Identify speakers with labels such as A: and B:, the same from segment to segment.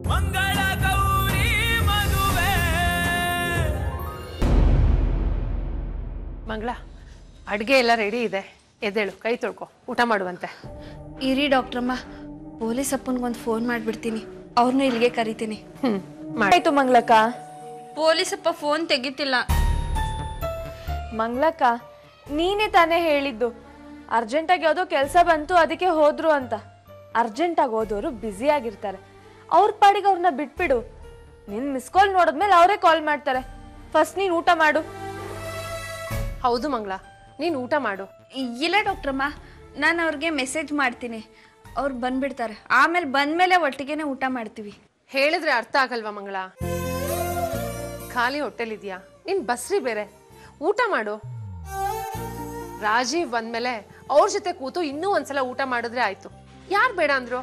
A: ಮಂಗಳ ಗೌರಿ ಮದುವೆ
B: ಮಂಗಳ ಅಡುಗೆ ಎಲ್ಲ ರೆಡಿ ಇದೆ ಎದ್ದೇಳು ಕೈ ತೊಳ್ಕೊ ಊಟ ಮಾಡುವಂತೆ
C: ಇರಿ ಡಾಕ್ಟ್ರಮ್ಮ ಪೊಲೀಸ್ ಅಪ್ಪನಿಗೊಂದು ಫೋನ್ ಮಾಡಿಬಿಡ್ತೀನಿ ಅವ್ರನ್ನೂ ಇಲ್ಲಿಗೆ ಕರಿತೀನಿ
B: ಹ್ಮ್ ಮಾಡಿ
D: ಆಯ್ತು ಮಂಗ್ಲಕ್ಕ
C: ಪೊಲೀಸ್ ಅಪ್ಪ ಫೋನ್ ತೆಗಿತಿಲ್ಲ
D: ಮಂಗ್ಲಕ್ಕ ನೀನೇ ತಾನೇ ಹೇಳಿದ್ದು ಅರ್ಜೆಂಟಾಗಿ ಯಾವುದೋ ಕೆಲಸ ಬಂತು ಅದಕ್ಕೆ ಹೋದ್ರು ಅಂತ ಅರ್ಜೆಂಟಾಗಿ ಹೋದವರು ಬ್ಯುಸಿ ಆಗಿರ್ತಾರೆ ಅವ್ರ ಪಾಡಿಗೆ ಅವ್ರನ್ನ ಬಿಟ್ಬಿಡು ನಿನ್ ಮಿಸ್ ಕಾಲ್ ನೋಡಿದ್ಮೇಲೆ ಅವರೇ ಕಾಲ್ ಮಾಡ್ತಾರೆ ಫಸ್ಟ್ ನೀನ್ ಊಟ ಮಾಡು
B: ಹೌದು ಮಂಗಳ ನೀನು ಊಟ ಮಾಡು
C: ಇಲ್ಲ ಡಾಕ್ಟ್ರಮ್ಮ ನಾನು ಅವ್ರಿಗೆ ಮೆಸೇಜ್ ಮಾಡ್ತೀನಿ ಅವ್ರು ಬಂದ್ಬಿಡ್ತಾರೆ ಆಮೇಲೆ ಬಂದ್ಮೇಲೆ ಒಟ್ಟಿಗೆನೆ ಊಟ ಮಾಡ್ತೀವಿ
B: ಹೇಳಿದ್ರೆ ಅರ್ಥ ಆಗಲ್ವಾ ಮಂಗಳ ಖಾಲಿ ಹೊಟ್ಟೆಲಿದ್ಯಾ ನೀನ್ ಬಸ್ರಿ ಬೇರೆ ಊಟ ಮಾಡು ರಾಜೀವ್ ಬಂದ್ಮೇಲೆ ಅವ್ರ ಜೊತೆ ಕೂತು ಇನ್ನೂ ಒಂದ್ಸಲ ಊಟ ಮಾಡಿದ್ರೆ ಆಯ್ತು ಯಾರು ಬೇಡ ಅಂದ್ರು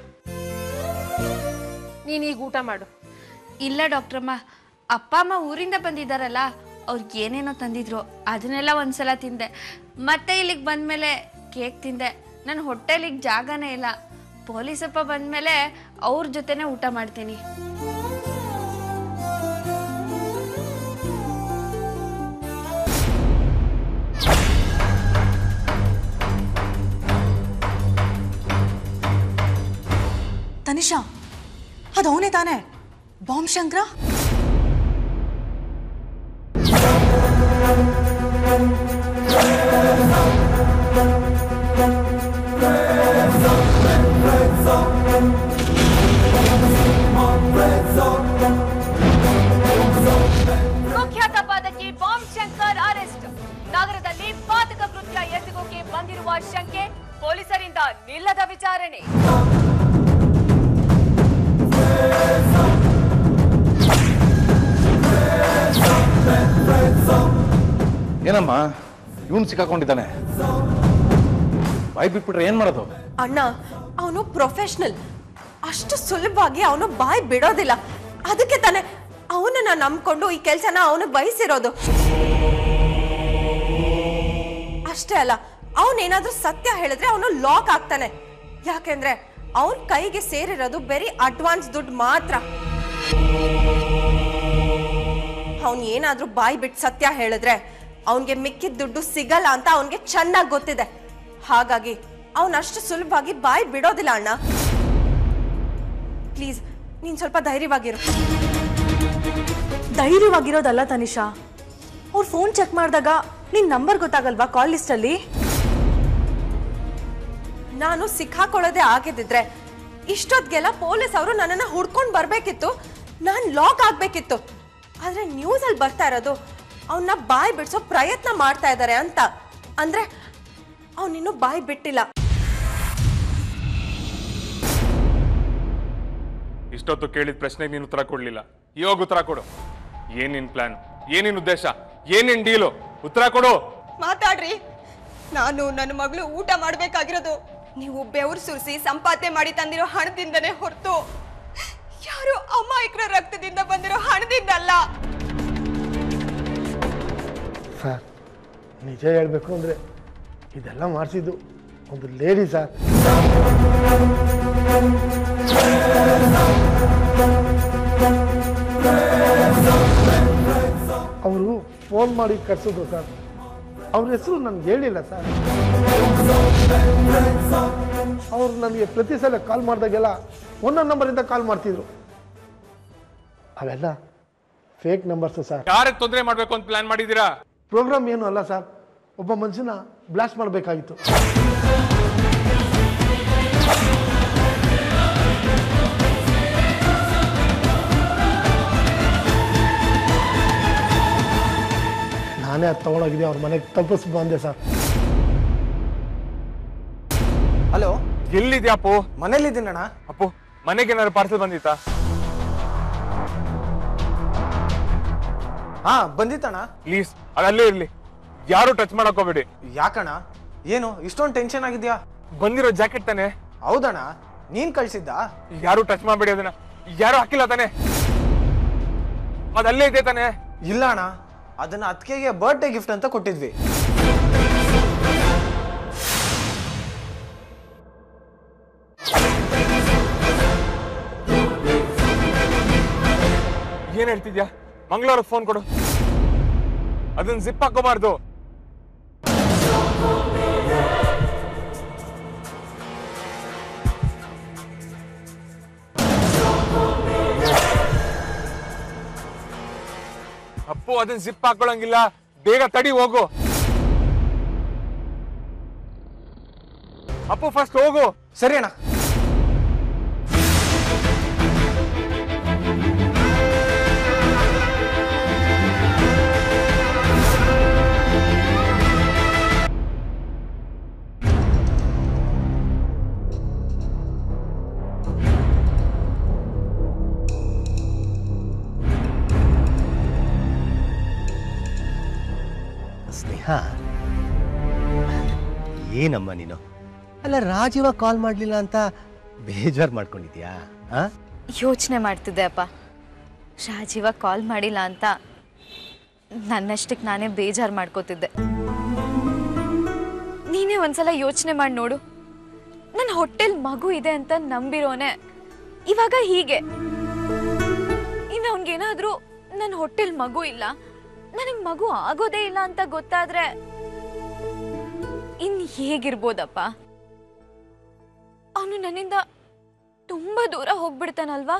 B: ನೀನ್ ಈಗ ಊಟ ಮಾಡು
C: ಇಲ್ಲ ಡಾಕ್ಟ್ರಮ್ಮ ಅಪ್ಪ ಅಮ್ಮ ಊರಿಂದ ಬಂದಿದ್ದಾರಲ್ಲ ಅವ್ರಿಗೆ ಏನೇನೋ ತಂದಿದ್ರು ಅದನ್ನೆಲ್ಲ ಒಂದ್ಸಲ ತಿಂದೆ ಮತ್ತೆ ಇಲ್ಲಿಗೆ ಬಂದ್ಮೇಲೆ ಕೇಕ್ ತಿಂದೆ ನನ್ನ ಹೊಟ್ಟೆಲಿಗೆ ಜಾಗನೇ ಇಲ್ಲ ಪೊಲೀಸಪ್ಪ ಬಂದ್ಮೇಲೆ ಅವ್ರ ಜೊತೆನೆ ಊಟ ಮಾಡ್ತೀನಿ
E: ತನಿಷಾ ಅದು ಅವನೇ ತಾನೇ ಬಾಂಬ್ ಶಂಕರ
D: ಕುಖ್ಯಾತ ಪಾದಕಿ ಬಾಂಬ್ ಶಂಕರ್ ಅರೆಸ್ಟ್ ನಗರದಲ್ಲಿ ಪಾತಕ ಕೃತ್ಯ ಎಸಗೋಕೆ ಬಂದಿರುವ ಶಂಕೆ ಪೊಲೀಸರಿಂದ ನಿಲ್ಲದ ವಿಚಾರಣೆ
F: ಏನಮ್ಮ ಇವನು ಸಿಕ್ಕಾಕೊಂಡಿದ್ದಾನೆ ಬಾಯ್ ಬಿಟ್ಬಿಟ್ರೆ ಏನ್ ಮಾಡೋದು
G: ಅಣ್ಣ ಅವನು ಪ್ರೊಫೆಷನಲ್ ಅಷ್ಟು ಸುಲಭವಾಗಿ ಅವನು ಬಾಯ್ ಬಿಡೋದಿಲ್ಲ ಅದಕ್ಕೆ ತಾನೆ ಅವನನ್ನ ನಂಬ್ಕೊಂಡು ಈ ಕೆಲ್ಸನ ಅವನಿಗೆ ವಹಿಸಿರೋದು ಅಷ್ಟೇ ಅಲ್ಲ ಅವನೇನಾದ್ರೂ ಸತ್ಯ ಹೇಳಿದ್ರೆ ಅವನು ಲಾಕ್ ಆಗ್ತಾನೆ ಯಾಕೆಂದ್ರೆ ಅವನ್ ಕೈಗೆ ಸೇರಿರೋದು ಬರೀ ಅಡ್ವಾನ್ಸ್ ದುಡ್ಡು ಮಾತ್ರ ಅವನ್ ಏನಾದ್ರೂ ಬಾಯ್ ಬಿಟ್ಟು ಸತ್ಯ ಹೇಳಿದ್ರೆ ಅವನ್ಗೆ ಮಿಕ್ಕಿದ ದುಡ್ಡು ಸಿಗಲ್ಲ ಅಂತ ಅವನ್ಗೆ ಚೆನ್ನಾಗಿ ಗೊತ್ತಿದೆ ಹಾಗಾಗಿ ಅವನ್ ಅಷ್ಟು ಸುಲಭವಾಗಿ ಬಾಯ್ ಬಿಡೋದಿಲ್ಲ ಅಣ್ಣ ಪ್ಲೀಸ್ ನೀನ್ ಸ್ವಲ್ಪ ಧೈರ್ಯವಾಗಿರು
E: ಧೈರ್ಯವಾಗಿರೋದಲ್ಲ ತನಿಷಾ ಅವ್ರು ಫೋನ್ ಚೆಕ್ ಮಾಡಿದಾಗ ನಿನ್ ನಂಬರ್ ಗೊತ್ತಾಗಲ್ವಾ ಕಾಲ್ ಲಿಸ್ಟಲ್ಲಿ
G: ನಾನು ಸಿಕ್ಕಾಕೊಳ್ಳೋದೇ ಆಗಿದ್ದಿದ್ರೆ ಇಷ್ಟೊತ್ತಿಗೆಲ್ಲ ಪೊಲೀಸ್ ಅವರು ನನ್ನನ್ನ ಹುಡ್ಕೊಂಡು ಬರ್ಬೇಕಿತ್ತು ನಾನ್ ಲಾಕ್ ಆಗ್ಬೇಕಿತ್ತು ಆದ್ರೆ ನ್ಯೂಸ್ ಅಲ್ಲಿ ಬರ್ತಾ ಇರೋದು ಅವನ್ನ ಬಾಯ್ ಬಿಡ್ಸೋ ಪ್ರಯತ್ನ ಮಾಡ್ತಾ ಇದ್ದಾರೆ ಅಂತ ಅಂದ್ರೆ ಅವನಿನ್ನೂ ಬಾಯ್ ಬಿಟ್ಟಿಲ್ಲ
H: ಇಷ್ಟೊತ್ತು ಕೇಳಿದ ಪ್ರಶ್ನೆಗೆ ನೀನು ಉತ್ತರ ಕೊಡ್ಲಿಲ್ಲ ಇವಾಗ ಉತ್ತರ ಕೊಡು ಏನ್ ನಿನ್ ಪ್ಲಾನ್ ಏನಿನ್ ಉದ್ದೇಶ ಏನಿನ್ ಡೀಲು ಉತ್ತರ ಕೊಡು
I: ಮಾತಾಡ್ರಿ ನಾನು ನನ್ನ ಮಗಳು ಊಟ ಮಾಡ್ಬೇಕಾಗಿರೋದು ನೀವು ಬೆವರು ಸುರಿಸಿ ಸಂಪಾದನೆ ಮಾಡಿ ತಂದಿರೋ ಹಣದಿಂದನೇ ಹೊರತು ಯಾರು ಅಮಾಯಕರ ರಕ್ತದಿಂದ ಬಂದಿರೋ ಹಣದಿಂದ ಅಲ್ಲ
J: ಸರ್ ನಿಜ ಹೇಳಬೇಕು ಅಂದರೆ ಇದೆಲ್ಲ ಮಾಡಿಸಿದ್ದು ಒಂದು ಲೇಡಿ ಸರ್ ಅವರು ಫೋನ್ ಮಾಡಿ ಕರ್ಸಿದ್ರು ಸರ್ ಅವ್ರ ಹೆಸರು ನನಗೆ ಹೇಳಿಲ್ಲ ಸರ್ ಅವ್ರು ನನಗೆ ಪ್ರತಿ ಸಲ ಕಾಲ್ ಮಾಡಿದಾಗೆಲ್ಲ ಒಂದೊಂದು ನಂಬರಿಂದ ಕಾಲ್ ಮಾಡ್ತಿದ್ರು ಅವೆಲ್ಲ ಫೇಕ್ ನಂಬರ್ಸು ಸರ್
H: ಯಾರಿಗೆ ತೊಂದರೆ ಮಾಡ್ಬೇಕು ಅಂತ ಪ್ಲಾನ್ ಮಾಡಿದೀರಾ
J: ಪ್ರೋಗ್ರಾಮ್ ಏನು ಅಲ್ಲ ಸರ್ ಒಬ್ಬ ಮನುಷ್ಯನ ಬ್ಲಾಸ್ಟ್ ಮಾಡಬೇಕಾಗಿತ್ತು ನಾನೇ ಅದು ತೊಗೊಂಡೋಗಿದ್ದೆ ಅವ್ರ ಮನೆಗೆ ತಪ್ಪಿಸ್ ಬಂದೆ ಸರ್
K: ಹಲೋ
H: ಎಲ್ಲಿದ್ಯಾ ಅಪ್ಪು
K: ಮನೇಲಿದ್ದೀನಣ್ಣ
H: ಅಪ್ಪು ಮನೆಗೆ ಏನಾದ್ರು ಪಾರ್ಸಲ್ ಬಂದಿತ್ತಾ
K: ಹಾ ಬಂದಿತ್ತಣ್ಣ
H: ಪ್ಲೀಸ್ ಅದಲ್ಲೇ ಇರ್ಲಿ ಯಾರು ಟಚ್ ಮಾಡಕ್ ಹೋಗ್ಬೇಡಿ
K: ಯಾಕಣ್ಣ ಏನು ಇಷ್ಟೊಂದು ಟೆನ್ಷನ್ ಆಗಿದ್ಯಾ
H: ಬಂದಿರೋ ಜಾಕೆಟ್ ತಾನೆ
K: ಹೌದಣ್ಣ ನೀನ್ ಕಳ್ಸಿದ್ದ
H: ಯಾರು ಟಚ್ ಮಾಡಬೇಡಿ ಅದನ್ನ ಯಾರು ಹಾಕಿಲ್ಲ ತಾನೆ ಅದಲ್ಲೇ ಇದೆ ತಾನೆ
K: ಇಲ್ಲ ಅಣ್ಣ ಅದನ್ನ ಅತ್ತಿಗೆಗೆ ಬರ್ಡೇ ಗಿಫ್ಟ್ ಅಂತ ಕೊಟ್ಟಿದ್ವಿ
H: ಏನ್ ಹೇಳ್ತಿದ್ಯಾ ಮಂಗಳೂರಿಗೆ ಫೋನ್ ಕೊಡು ಅದನ್ನ ಜಿಪ್ ಹಾಕೋಬಾರ್ದು ಅಪ್ಪು ಅದನ್ನ ಜಿಪ್ ಹಾಕೊಳಂಗಿಲ್ಲ ಬೇಗ ತಡಿ ಹೋಗು ಅಪ್ಪು ಫಸ್ಟ್ ಹೋಗು
K: ಸರಿ ಅಣ್ಣ
L: ಸ್ನೇಹ ಏನಮ್ಮ ನೀನು ಅಲ್ಲ ರಾಜೀವ ಕಾಲ್ ಮಾಡಲಿಲ್ಲ ಅಂತ ಬೇಜಾರು ಮಾಡ್ಕೊಂಡಿದ್ಯಾ ಆ
M: ಯೋಚನೆ ಮಾಡ್ತಿದ್ದೆ ಅಪ್ಪ ರಾಜೀವ ಕಾಲ್ ಮಾಡಿಲ್ಲ ಅಂತ ನನ್ನಷ್ಟಕ್ಕೆ ನಾನೇ ಬೇಜಾರು ಮಾಡ್ಕೋತಿದ್ದೆ ನೀನೇ ಒಂದ್ಸಲ ಯೋಚನೆ ಮಾಡಿ ನೋಡು ನನ್ನ ಹೊಟ್ಟೆಲ್ ಮಗು ಇದೆ ಅಂತ ನಂಬಿರೋನೆ ಇವಾಗ ಹೀಗೆ ಇನ್ನು ಅವನಿಗೇನಾದ್ರೂ ನನ್ನ ಹೊಟ್ಟೆಲ್ ಮಗು ಇಲ್ಲ ನನಗೆ ಮಗು ಆಗೋದೇ ಇಲ್ಲ ಅಂತ ಗೊತ್ತಾದ್ರೆ ಇನ್ ಹೇಗಿರ್ಬೋದಪ್ಪ ಅವನು ನನ್ನಿಂದ ತುಂಬಾ ದೂರ ಹೋಗ್ಬಿಡ್ತಾನಲ್ವಾ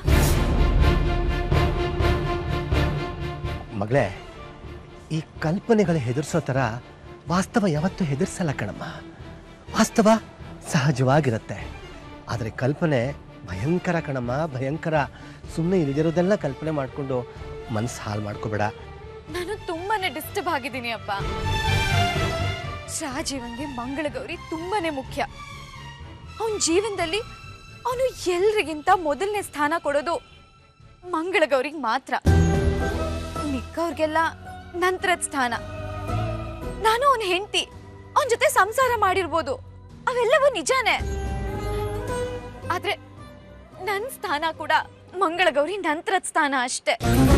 L: ಮಗಳೇ ಈ ಕಲ್ಪನೆಗಳ ಹೆದರ್ಸೋ ಥರ ವಾಸ್ತವ ಯಾವತ್ತೂ ಹೆದರ್ಸಲ್ಲ ಕಣಮ್ಮ ವಾಸ್ತವ ಸಹಜವಾಗಿರುತ್ತೆ ಆದರೆ ಕಲ್ಪನೆ ಭಯಂಕರ ಕಣಮ್ಮ ಭಯಂಕರ ಸುಮ್ಮನೆ ಇಲ್ದಿರೋದೆಲ್ಲ ಕಲ್ಪನೆ ಮಾಡಿಕೊಂಡು ಮನಸ್ಸು ಹಾಳು ಮಾಡ್ಕೋಬೇಡ
M: ನಾನು ತುಂಬಾನೇ ಡಿಸ್ಟರ್ಬ್ ಆಗಿದ್ದೀನಿ ಅಪ್ಪ ರಾಜೀವನ್ಗೆ ಮಂಗಳಗೌರಿ ತುಂಬಾನೇ ಮುಖ್ಯ ಅವನ ಜೀವನದಲ್ಲಿ ಅವನು ಎಲ್ರಿಗಿಂತ ಮೊದಲನೇ ಸ್ಥಾನ ಕೊಡೋದು ಮಂಗಳಗೌರಿಗೆ ಮಾತ್ರ ಮಿಕ್ಕವ್ರಿಗೆಲ್ಲ ನಂತರದ ಸ್ಥಾನ ನಾನು ಅವನ ಹೆಂಡತಿ ಅವನ ಜೊತೆ ಸಂಸಾರ ಮಾಡಿರ್ಬೋದು ಅವೆಲ್ಲವೂ ನಿಜಾನೇ ಆದ್ರೆ ನನ್ನ ಸ್ಥಾನ ಕೂಡ ಮಂಗಳಗೌರಿ ನಂತರದ ಸ್ಥಾನ ಅಷ್ಟೇ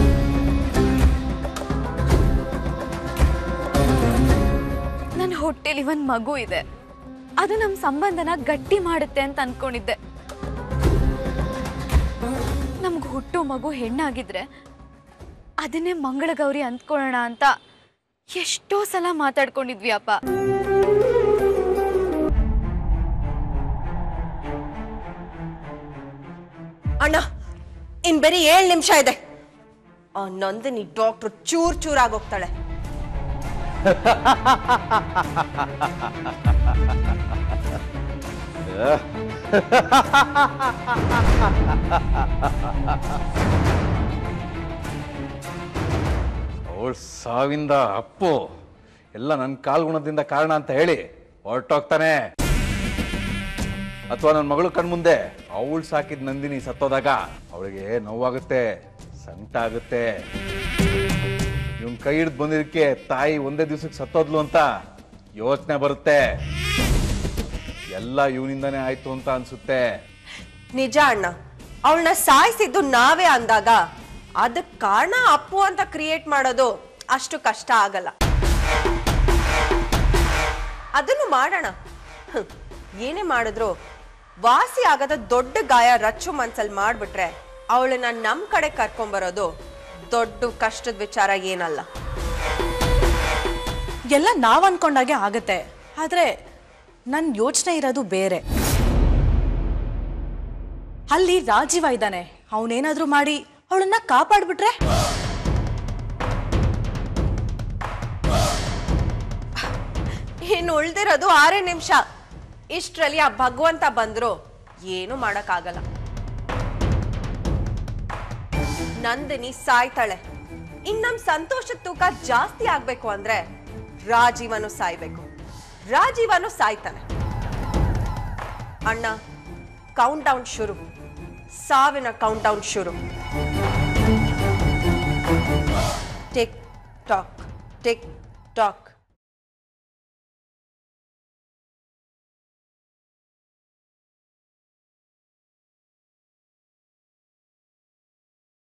M: ನನ್ನ ಹೊಟ್ಟೆಲಿ ಒಂದ್ ಮಗು ಇದೆ ಅದು ನಮ್ಮ ಸಂಬಂಧನ ಗಟ್ಟಿ ಮಾಡುತ್ತೆ ಅಂತ ಅನ್ಕೊಂಡಿದ್ದೆ ನಮ್ಗೆ ಹುಟ್ಟೋ ಮಗು ಹೆಣ್ಣಾಗಿದ್ರೆ ಅದನ್ನೇ ಮಂಗಳಗೌರಿ ಅಂದ್ಕೊಳ್ಳೋಣ ಅಂತ ಎಷ್ಟೋ ಸಲ ಮಾತಾಡ್ಕೊಂಡಿದ್ವಿ ಅಪ್ಪ
G: ಅಣ್ಣ ಇನ್ ಬರೀ ಏಳು ನಿಮಿಷ ಇದೆ ಆ ನಂದಿನಿ ಡಾಕ್ಟ್ರು ಚೂರ್ ಚೂರಾಗೋಗ್ತಾಳೆ
F: ಅವಳ ಸಾವಿಂದ ಅಪ್ಪು ಎಲ್ಲ ನನ್ನ ಕಾಲ್ಗುಣದಿಂದ ಕಾರಣ ಅಂತ ಹೇಳಿ ಹೊರಟೋಗ್ತಾನೆ ಅಥವಾ ನನ್ನ ಮಗಳು ಕಣ್ಮುಂದೆ ಅವಳು ಸಾಕಿದ ನಂದಿನಿ ಸತ್ತೋದಾಗ ಅವಳಿಗೆ ನೋವಾಗುತ್ತೆ ಸಂಕಟ ಆಗುತ್ತೆ ಇವನ್ ಕೈ ಹಿಡ್ದು ಬಂದಿದ್ದಕ್ಕೆ ತಾಯಿ ಒಂದೇ ದಿವ್ಸಕ್ಕೆ ಸತ್ತೋದ್ಲು ಅಂತ ಯೋಚನೆ ಬರುತ್ತೆ ಎಲ್ಲ ಇವನಿಂದಾನೇ ಆಯ್ತು ಅಂತ ಅನ್ಸುತ್ತೆ
G: ನಿಜ ಅಣ್ಣ ಅವಳನ್ನ ಸಾಯಿಸಿದ್ದು ನಾವೇ ಅಂದಾಗ ಅದಕ್ ಕಾರಣ ಅಪ್ಪು ಅಂತ ಕ್ರಿಯೇಟ್ ಮಾಡೋದು ಅಷ್ಟು ಕಷ್ಟ ಆಗಲ್ಲ ಅದನ್ನು ಮಾಡೋಣ ಹ್ಮ್. ಏನೇ ಮಾಡಿದ್ರು ವಾಸಿ ಆಗದ ದೊಡ್ಡ ಗಾಯ ರಚ್ಚು ಮನ್ಸಲ್ಲಿ ಮಾಡ್ಬಿಟ್ರೆ ಅವಳನ್ನ ನಮ್ ಕಡೆ ಕರ್ಕೊಂಬರೋದು ದೊಡ್ಡ ಕಷ್ಟದ ವಿಚಾರ ಏನಲ್ಲ
E: ಎಲ್ಲ ನಾವ್ ಅನ್ಕೊಂಡಾಗೆ ಆಗತ್ತೆ ಆದ್ರೆ ನನ್ ಯೋಚನೆ ಇರೋದು ಬೇರೆ ಅಲ್ಲಿ ರಾಜೀವ ಇದ್ದಾನೆ ಅವನೇನಾದ್ರೂ ಮಾಡಿ ಅವಳನ್ನ ಕಾಪಾಡ್ಬಿಟ್ರೆ
G: ಇನ್ನು ಉಳ್ದಿರೋದು ಆರೇ ನಿಮಿಷ ಇಷ್ಟ್ರಲ್ಲಿ ಆ ಭಗವಂತ ಬಂದ್ರು ಏನು ಮಾಡಕ್ಕಾಗಲ್ಲ ನಂದಿನಿ ಸಾಯ್ತಾಳೆ ಇನ್ ನಮ್ ಸಂತೋಷದ ತೂಕ ಜಾಸ್ತಿ ಆಗ್ಬೇಕು ಅಂದ್ರೆ ರಾಜೀವನು ಸಾಯ್ಬೇಕು ರಾಜೀವನು ಸಾಯ್ತಾನೆ ಅಣ್ಣ ಕೌಂಟ್ ಡೌನ್ ಶುರು ಸಾವಿನ ಕೌಂಟ್ ಡೌನ್ ಶುರು ಟಿಕ್ ಟಾಕ್ ಟಿಕ್ ಟಾಕ್